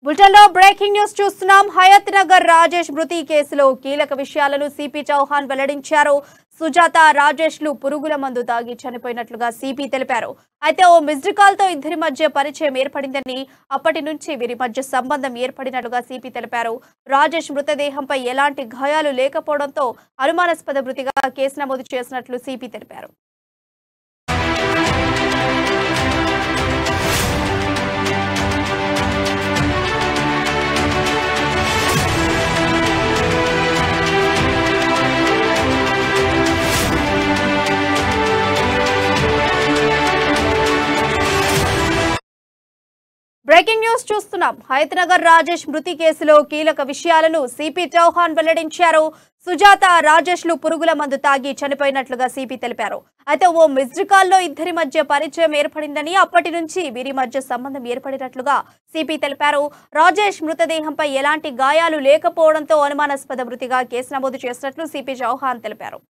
బులెటిన్లో breaking news చూస్తున్నాం హయత్ నగర్ రాజేష్ మృతి కేసులో కీలక విషయాలను సిపి చౌహాన్ వెల్లడించారు సుజాత రాజేష్ లు పురుగుల మందు తాగి చనిపోయినట్లుగా సిపి తెలిపారు అయితే ఓ మిస్డ్ కాల్ తో ఇద్దరి మధ్య పరిచయం ఏర్పడిందని అప్పటి నుంచి వీరి మధ్య సంబంధం ఏర్పడినట్లుగా సిపి తెలిపారు రాజేష్ మృతదేహంపై ఎలాంటి గాయాలు లేకపోవడంతో అనుమానాస్పద మృతిగా కేసు నమోదు చేసినట్లు సిపి తెలిపారు బ్రేకింగ్ న్యూస్ చూస్తున్నాం హైదనగర్ రాజేష్ మృతి కేసులో కీలక విషయాలను సిపి చౌహాన్ వెల్లడించారు సుజాత రాజేష్ లు పురుగుల మందు తాగి చనిపోయినట్లుగా సిపి తెలిపారు అయితే ఓ మిస్డ్ కాల్లో ఇద్దరి మధ్య పరిచయం ఏర్పడిందని అప్పటి నుంచి వీరి మధ్య సంబంధం ఏర్పడినట్లుగా సిపి తెలిపారు రాజేష్ మృతదేహంపై ఎలాంటి గాయాలు లేకపోవడంతో అనుమానాస్పద మృతిగా కేసు నమోదు చేసినట్లు సిపి చౌహాన్ తెలిపారు